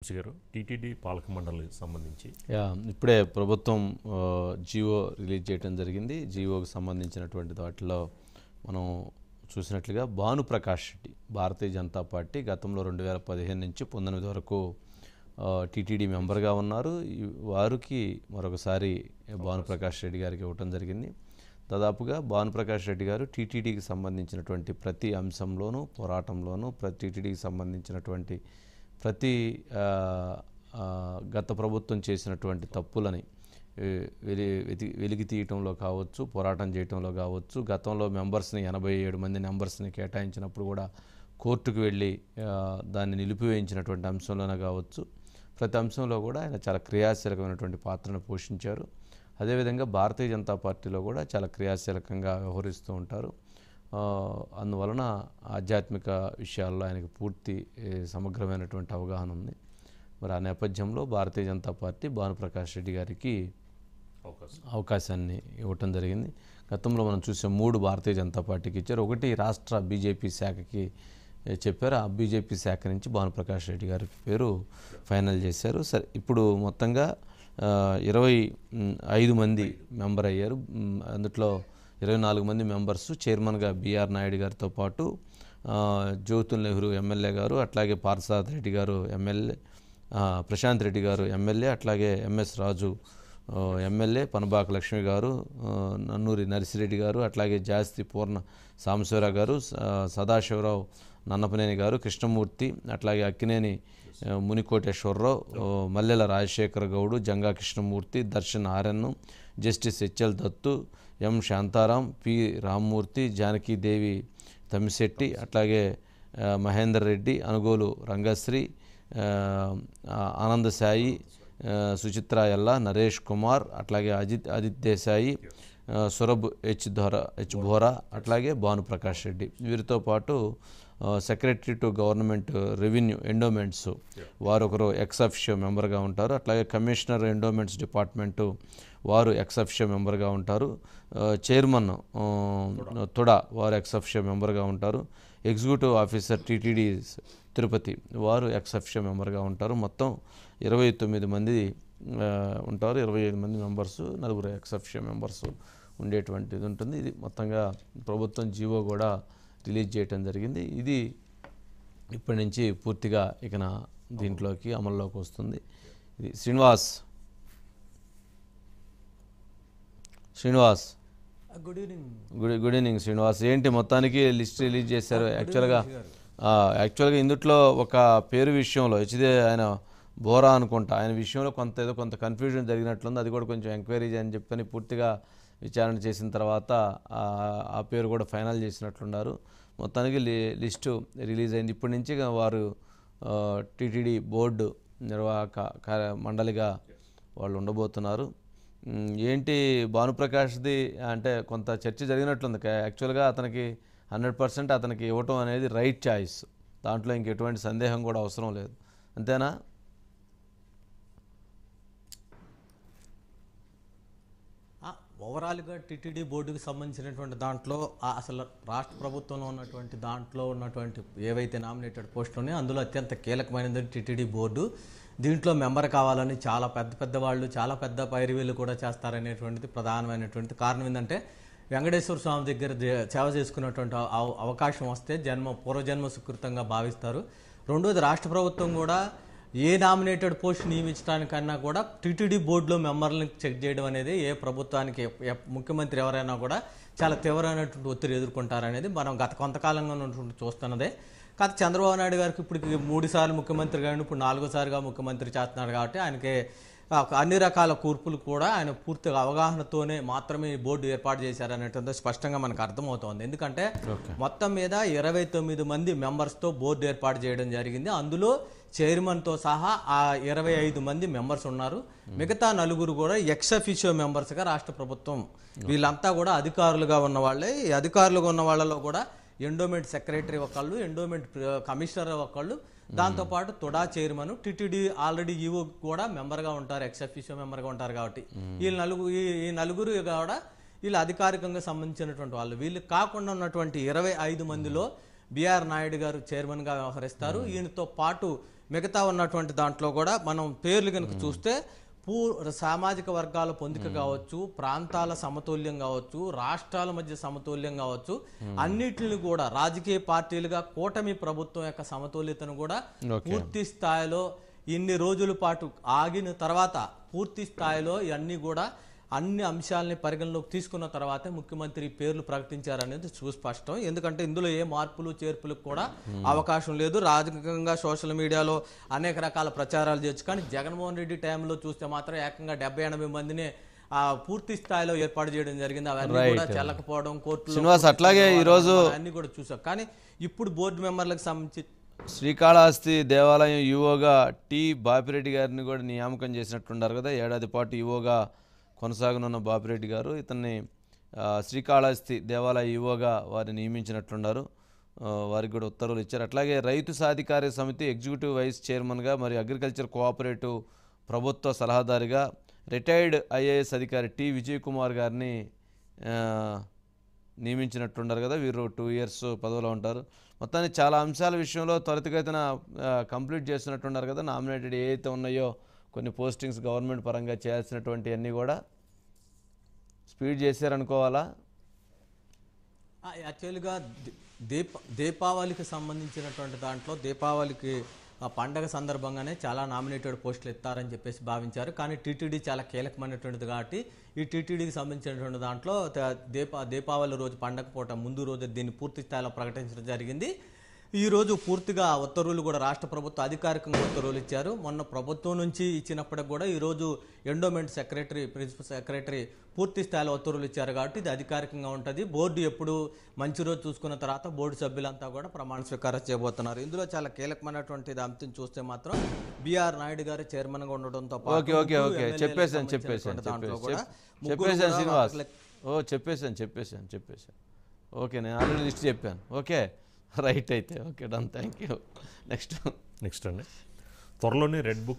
వంశీ గారు టీటీడీ పాలక మండలికి సంబంధించి యా ఇప్పుడే ప్రభుత్వం ఆ, జియో రిలీజ్ చేయడం జరిగింది జియోకి సంబంధించినటువంటి వాటిలో మనం చూసినట్లుగా భానుప్రకాష్ రెడ్డి భారతీయ జనతా పార్టీ గతంలో రెండు వేల పదిహేను నుంచి పంతొమ్మిది వరకు టీటీడీ మెంబర్గా ఉన్నారు ఈ- వారికి మరొకసారి భానుప్రకాష్ రెడ్డి గారికి ఇవ్వటం జరిగింది దాదాపుగా భానుప్రకాష్ రెడ్డి గారు టీటీడీకి సంబంధించినటువంటి ప్రతి అంశంలోనూ పోరాటంలోనూ ప్రతి టీటీడీకి సంబంధించినటువంటి ప్రతి ఆ, ఆ, గత ప్రభుత్వం చేసినటువంటి తప్పులని ఏ, వెలి వెతి- వెలికి తీయటంలో కావచ్చు పోరాటం చేయటంలో కావచ్చు గతంలో మెంబర్స్ని ఎనభై ఏడు మంది మెంబర్స్ని కేటాయించినప్పుడు కూడా కోర్టుకు వెళ్ళి ఆ, దాన్ని నిలిపివేయించినటువంటి అంశంలోనే కావచ్చు ప్రతి అంశంలో కూడా ఆయన చాలా క్రియాశీలకమైనటువంటి పాత్రను పోషించారు అదేవిధంగా భారతీయ జనతా పార్టీలో కూడా చాలా క్రియాశీలకంగా వ్యవహరిస్తూ ఉంటారు ఆ, అందువలన ఆధ్యాత్మిక విషయాల్లో ఆయనకు పూర్తి ఏ, సమగ్రమైనటువంటి అవగాహన ఉంది మరి ఆ నేపథ్యంలో భారతీయ జనతా పార్టీ భానుప్రకాష్ రెడ్డి గారికి అవకాశం అవకాశాన్ని ఇవ్వటం జరిగింది గతంలో మనం చూసే మూడు భారతీయ జనతా పార్టీకి ఇచ్చారు ఒకటి రాష్ట్ర బీజేపీ శాఖకి ఏ, చెప్పారు ఆ బీజేపీ శాఖ నుంచి భానుప్రకాష్ రెడ్డి గారి పేరు ఫైనల్ చేశారు సరే ఇప్పుడు మొత్తంగా ఆ, ఇరవై మ్, ఐదు మంది మెంబర్ అయ్యారు మ్, అందులో ఇరవై నాలుగు మంది మెంబర్స్ చైర్మన్గా బీఆర్ నాయుడు గారితో పాటు ఆ, జ్యోతుల్ నెహ్రూ ఎమ్మెల్యే గారు అట్లాగే పార్సాద్ రెడ్డి గారు ఎమ్మెల్యే ఆ, ప్రశాంత్ రెడ్డి గారు ఎమ్మెల్యే అట్లాగే ఎంఎస్ రాజు ఆ, ఎమ్మెల్యే పనబాక లక్ష్మి గారు ఆ, నన్నూరి నర్సిరెడ్డి గారు అట్లాగే జాస్తి పూర్ణ సాంబశివరావు గారు స- సదాశివరావు నన్నపనేని గారు కృష్ణమూర్తి అట్లాగే అక్కినేని ఆ, మునికోటేశ్వరరావు ఆ, Mallela Rajasekhara Goud Janga Krishnamurthy Darshan RN justice HL Dattu M Shantaram P Rammurthy Janakidevi Tammisetty అట్లాగే ఆ, మహేందర్ రెడ్డి అనుగోలు రంగశ్రీ ఆ, ఆ, ఆనంద సాయి ఆ, సుచిత్ర ఎల్లా నరేష్ కుమార్ అట్లాగే అజిత్ అజిత్ దేశాయి ఆ, సురభ్ హెచ్ ధోరా హెచ్ బోరా అట్లాగే భానుప్రకాష్ రెడ్డి వీరితో పాటు secretary to government revenue endowments వారు ఒకరు ఎక్స్ అఫిషియో మెంబర్గా ఉంటారు అట్లాగే కమిషనర్ ఎండోమెంట్స్ డిపార్ట్మెంటు వారు ఎక్స్ అఫిషియో మెంబర్గా ఉంటారు ఆ, చైర్మన్ ఆ, తుడా వారు ఎక్స్ అఫిషియో మెంబర్గా ఉంటారు ఎగ్జిక్యూటివ్ ఆఫీసర్ టీటీడీ తిరుపతి వారు ఎక్స్ అఫిషియో మెంబర్గా ఉంటారు మొత్తం ఇరవై తొమ్మిది మంది ఆ, ఉంటారు ఇరవై ఐదు మంది మెంబర్స్ నలుగురు ఎక్స్ అఫిషియో మెంబర్స్ ఉండేటువంటిది ఉంటుంది ఇది మొత్తంగా ప్రభుత్వం జీవో కూడా రిలీజ్ చేయటం జరిగింది ఇది ఇప్పటి నుంచి పూర్తిగా ఇక నా దీంట్లోకి అమల్లోకి వస్తుంది ఇది Srinivas Srinivas good evening good good evening Srinivas ఏంటి మొత్తానికి లిస్ట్ రిలీజ్ చేశారు యాక్చువల్గా ఆ, యాక్చువల్గా ఇందుట్లో ఒక పేరు విషయంలో హెచ్దే ఆయన బోరా అనుకుంటా ఆయన విషయంలో కొంత ఏదో కొంత కన్ఫ్యూజన్ జరిగినట్లుంది అది కూడా కొంచెం ఎంక్వైరీ అని చెప్పని పూర్తిగా విచారణ చేసిన తర్వాత ఆ ఆ పేరు కూడా ఫైనల్ చేసినట్లున్నారు మొత్తానికి లి లిస్టు రిలీజ్ అయింది ఇప్పటి నుంచి ఇక వారు టీటీడీ బోర్డు నిర్వాహక కార్య మండలిగా వాళ్ళు ఉండబోతున్నారు మ్, ఏంటి భానుప్రకాష్ది అంటే కొంత చర్చ జరిగినట్లుంది కా- యాక్చువల్గా అతనికి హండ్రెడ్ పర్సెంట్ అతనికి ఇవ్వటం అనేది రైట్ చాయిస్ దాంట్లో ఇంకెటువంటి సందేహం కూడా అవసరం లేదు అంతేనా ఓవరాల్గా టీటీడీ బోర్డుకి సంబంధించినటువంటి దాంట్లో ఆ అసలు రాష్ట్ర ప్రభుత్వంలో ఉన్నటువంటి దాంట్లో ఉన్నటువంటి ఏవైతే నామినేటెడ్ పోస్టులు ఉన్నాయో అందులో అత్యంత కీలకమైనది టీటీడీ బోర్డు దీంట్లో మెంబర్ కావాలని చాలా పెద్ద పెద్ద వాళ్ళు చాలా పెద్ద పైరువీలు కూడా చేస్తారనేటువంటిది ప్రధానమైనటువంటి కారణం ఏంటంటే వెంకటేశ్వర స్వామి దగ్గర జే- సేవ చేసుకున్నటువంటి అవ- అవకాశం వస్తే జన్మ పూర్వజన్మ సుకృతంగా భావిస్తారు రెండోది రాష్ట్ర ప్రభుత్వం కూడా ఏ నామినేటెడ్ పోస్ట్ నియమించడానికన్నా కూడా టీటీడీ బోర్డులో మెంబర్లను చెక్ చేయడం అనేది ఏ ప్రభుత్వానికి ఎప్- ఎప్- ముఖ్యమంత్రి ఎవరైనా కూడా చాలా తీవ్రమైనటువంటి ఒత్తిడి ఎదుర్కొంటారనేది మనం గత కొంతకాలంగా ఉన్నటువంటి చూస్తున్నదే కాదు చంద్రబాబు నాయుడు గారికి ఇప్పుడు మూడు సార్లు ముఖ్యమంత్రి కానీ ఇప్పుడు నాలుగోసారిగా ముఖ్యమంత్రి చేస్తున్నాడు కాబట్టి ఆయనకి ఆ, అన్ని రకాల కూర్పులు కూడా ఆయన పూర్తిగా అవగాహనతోనే మాత్రమే ఈ బోర్డు ఏర్పాటు చేశారనేటువంటి స్పష్టంగా మనకు అర్థమవుతోంది ఎందుకంటే మొత్తం మీద ఇరవై తొమ్మిది మంది మెంబర్స్తో బోర్డు ఏర్పాటు చేయడం జరిగింది అందులో చైర్మన్తో సహా ఆ ఇరవై ఐదు మంది మెంబర్స్ ఉన్నారు మిగతా నలుగురు కూడా ఎక్స్ అఫిషియో మెంబర్స్గా రాష్ట్ర ప్రభుత్వం వీళ్ళంతా కూడా అధికారులుగా ఉన్న వాళ్ళే ఈ అధికారులుగా ఉన్న వాళ్ళలో కూడా ఎండోమెంట్ సెక్రటరీ ఒకళ్ళు ఎండోమెంట్ ప్ర- కమిషనర్ ఒకళ్ళు దాంతోపాటు TUDA chairman TTD already EO కూడా మెంబర్గా ఉంటారు ఎక్స్ అఫీషియో మెంబర్గా ఉంటారు కాబట్టి ఈ నలుగురు ఈ ఈ నలుగురు కూడా వీళ్ళు అధికారికంగా సంబంధించినటువంటి వాళ్ళు వీళ్ళు కాకుండా ఉన్నటువంటి ఇరవై ఐదు మందిలో బిఆర్ నాయుడు గారు చైర్మన్గా వ్యవహరిస్తారు ఈయనతో పాటు మిగతా ఉన్నటువంటి దాంట్లో కూడా మనం పేర్లు కనుక చూస్తే పూ సామాజిక వర్గాల పొందిక కావచ్చు ప్రాంతాల సమతుల్యం కావచ్చు రాష్ట్రాల మధ్య సమతుల్యం కావచ్చు అన్నిటిని కూడా రాజకీయ పార్టీలుగా కూటమి ప్రభుత్వం యొక్క సమతుల్యతను కూడా పూర్తి స్థాయిలో ఇన్ని రోజుల పాటు ఆగిన తర్వాత పూర్తి స్థాయిలో ఇవన్నీ కూడా అన్ని అంశాలని పరిగణలోకి తీసుకున్న తర్వాతే ముఖ్యమంత్రి పేర్లు ప్రకటించారనేది సుస్పష్టం ఎందుకంటే ఇందులో ఏ మార్పులు చేర్పులకు కూడా అవకాశం లేదు రాజకీయంగా సోషల్ మీడియాలో అనేక రకాల ప్రచారాలు చేయొచ్చు కానీ జగన్మోహన్ రెడ్డి టైంలో చూస్తే మాత్రం ఏకంగా డెబ్బై ఎనభై మందిని ఆ పూర్తి స్థాయిలో ఏర్పాటు చేయడం జరిగింది అవన్నీ కూడా చెల్లకపోవడం కోర్టులో శ్రీనివాస్, అట్లాగే ఈరోజు అన్ని కూడా చూసాం కానీ ఇప్పుడు బోర్డు మెంబర్లకు సంబంధించి శ్రీకాళహస్తి దేవాలయం ఈవోగా టి బాపిరెడ్డి గారిని కూడా నియామకం చేసినట్టున్నారు కదా ఏడాది పాటు ఈవోగా కొనసాగనున్న బాపిరెడ్డి గారు ఇతన్ని ఆ, శ్రీకాళహస్తి దేవాలయ ఈవోగా వారిని నియమించినట్లున్నారు ఆ, వారికి కూడా ఉత్తర్వులు ఇచ్చారు అట్లాగే రైతు సాధికార సమితి ఎగ్జిక్యూటివ్ వైస్ చైర్మన్గా మరియు అగ్రికల్చర్ కోఆపరేటివ్ ప్రభుత్వ సలహాదారుగా రిటైర్డ్ ఐఏఎస్ అధికారి టి విజయ్ కుమార్ గారిని ఆ, నియమించినట్టున్నారు కదా వీరు టూ ఇయర్స్ పదవిలో ఉంటారు మొత్తానికి చాలా అంశాల విషయంలో త్వరితగతిన ఆ, కంప్లీట్ చేస్తున్నట్టున్నారు కదా నామినేటెడ్ ఏ అయితే ఉన్నాయో కొన్ని పోస్టింగ్స్ గవర్నమెంట్ పరంగా చేయాల్సినటువంటి అన్నీ కూడా స్పీడ్ చేశారనుకోవాలా ఆ, యాక్చువల్గా ది- దీప దీపావళికి సంబంధించినటువంటి దాంట్లో దీపావళికి ఆ పండగ సందర్భంగానే చాలా నామినేటెడ్ పోస్టులు ఇస్తారని చెప్పేసి భావించారు కానీ టీటీడీ చాలా కీలకమైనటువంటిది కాబట్టి ఈ టీటీడీకి సంబంధించినటువంటి దాంట్లో త- దీప దీపావళి రోజు పండగ పూట ముందు రోజు దీన్ని పూర్తి స్థాయిలో ప్రకటించడం జరిగింది ఈ రోజు పూర్తిగా ఉత్తర్వులు కూడా రాష్ట్ర ప్రభుత్వం అధికారికంగా ఉత్తర్వులు ఇచ్చారు మొన్న ప్రభుత్వం నుంచి ఇచ్చినప్పటికి కూడా ఈ రోజు ఎండోమెంట్ సెక్రటరీ ప్రిన్సిపల్ సెక్రటరీ పూర్తి స్థాయిలో ఉత్తర్వులు ఇచ్చారు కాబట్టి ఇది అధికారికంగా ఉంటుంది బోర్డు ఎప్పుడు మంచి రోజు చూసుకున్న తర్వాత బోర్డు సభ్యులంతా కూడా ప్రమాణ స్వీకారం చేయబోతున్నారు ఇందులో చాలా కీలకమైనటువంటి ఇది అంశం చూస్తే మాత్రం బీఆర్ నాయుడు గారు చైర్మన్ గా ఉండడంతో పాటు ఓకే ఓకే ముగ్గురు ఓకే ఎమ్మెల్యేలకు చెప్పేశాను చెప్పేశాను సంబంధించినటువంటి దాంట్లో చెప్పేసి కూడా చెప్- ముగ్గురు చెప్పేశాను కూడా శ్రీనివాస్ వాళ్ళకి ఓ చెప్పేశాను చెప్పేశాను చెప్పేశాను ఓకే నేను ఆల్రెడీ లిస్ట్ చెప్పాను ఓకే రైట్ అయితే okay done thank you next next అండి త్వరలోనే రెడ్ బుక్